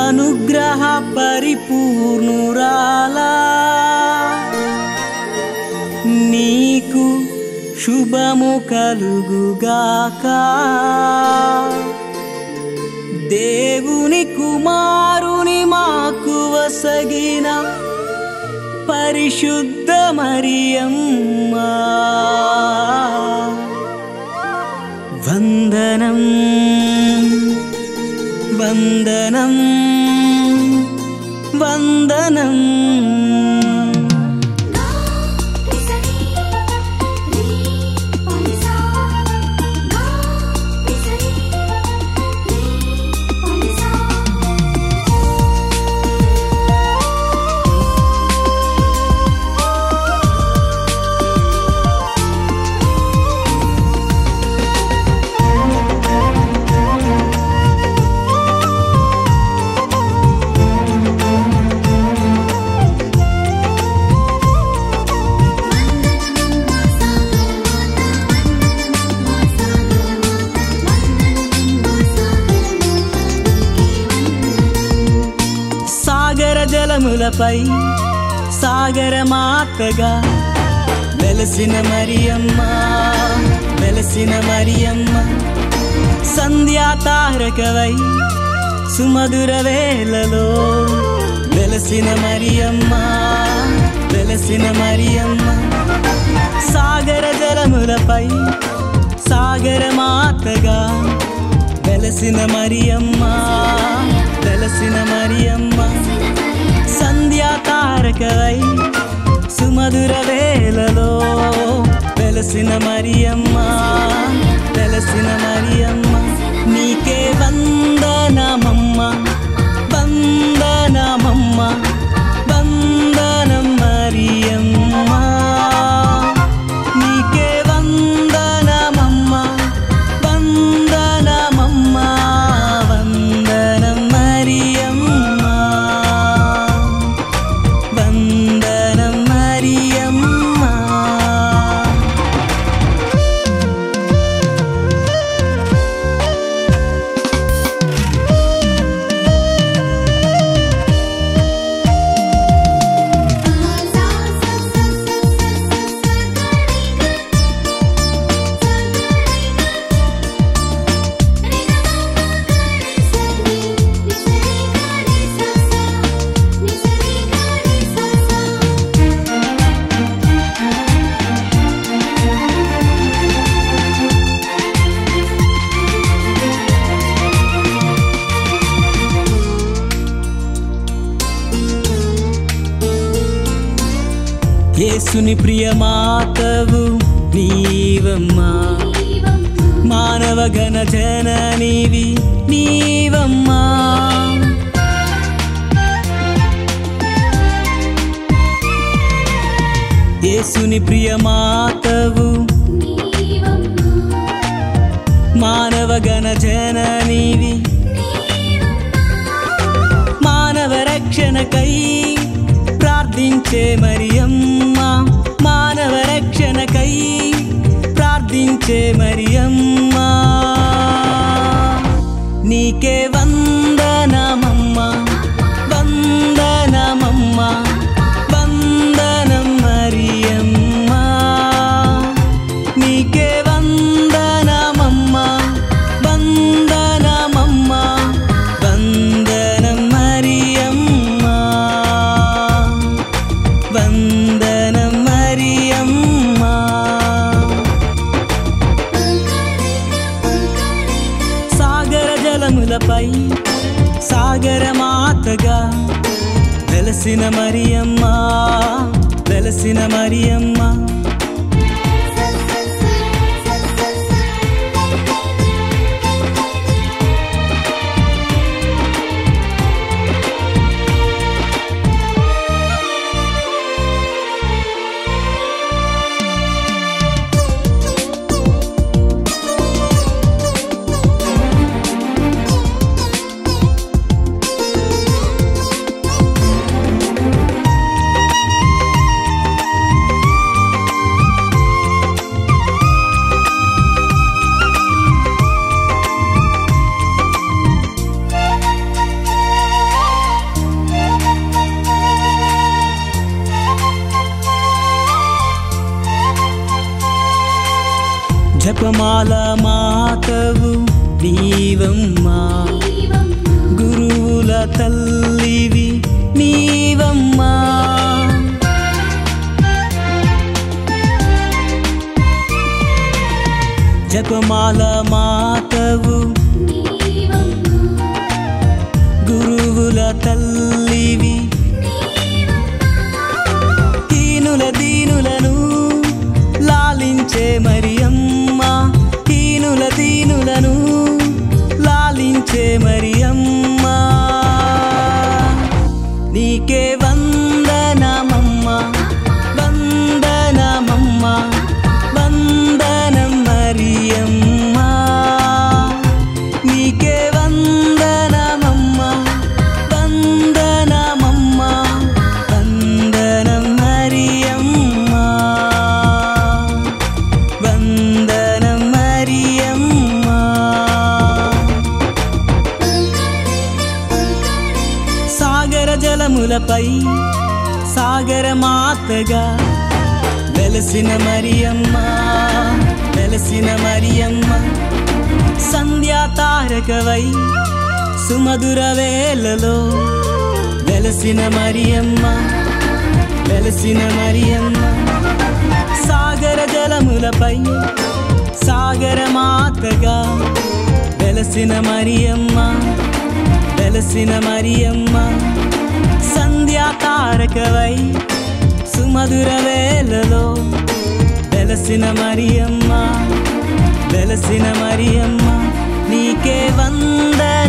అనుగ్రహ పరిపూర్ణురాలా నీకు శుభము కలుగుగాక దేవుని కుమారుని మాకు వసగిన పరిశుద్ధ మరియమ్మా వందనం వందనం వందనం సాగర జలములపై సాగర మాతగా వెలసిన మరియమ్మ వెలసిన మరియమ్మ సంధ్యా తారకవై సుమధుర వేళలో వెలసిన మరియమ్మ వెలసిన మరియమ్మ సాగర జలములపై సాగర మాతగా వెలసిన మరియమ్మ వెలసిన మరియమ్మ సంధ్యా తారకవై సుమధుర వేళలో వెలసిన మరియమ్మ వెలసిన మరియమ్మ నీకే వందనమమ్మ వందనమమ్మ వందనం మరియమ్మ నీకే వందనమమ్మ వందనమమ్మ వందనం మరియమ్మ వందనం మరియమ్మ యేసుని ప్రియమాతవు నీవమ్మా మానవ గణ జననివి నీవమ్మా యేసుని ప్రియమాతవు మానవ గణ జననివి మానవ రక్షణకై ప్రార్థించే మరియమ్మ మానవ రక్షణకై ప్రార్థించే మరియమ్మ నీకే వందనమమ్మ వందనమమ్మ వందనం మరియమ్మ నీకే వందనమమ్మ వందనమమ్మ వందనం మరియమ్మ వందనం మరియమ్మ సాగర జలములపై సాగర మాతగా వెలసిన మరియమ్మ వెలసిన మరియమ్మ జపమాల మాతవు నీవమ్మా గురువుల తల్లివి నీవమ్మా జపమాల మాతవు గురువుల తల్లివి హీనుల దీనులను లాలించే మరియమ్మ హీనుల దీనులను లాలించే మరియమ్మ నీకే వందనమమ్మ వందనమమ్మ వందనం మరియమ్మ నీకే వందనమమ్మ వందనమమ్మ వందనం మరియమ్మ వందనం మరియమ్మ సాగర జలములపై సాగర మాతగా వెలసిన మరియమ్మ వెలసిన మరియమ్మ సంధ్యా తారకవై సుమధుర వేళలో వెలసిన మరియమ్మ వెలసిన మరియమ్మ సాగర జలములపై సాగర మాతగా వెలసిన మరియమ్మ వెలసిన మరియమ్మ సంధ్యా తారకవై సుమధుర వేళలో వెలసిన మరియమ్మ వెలసిన మరియమ్మ నీకే వందనమమ్మ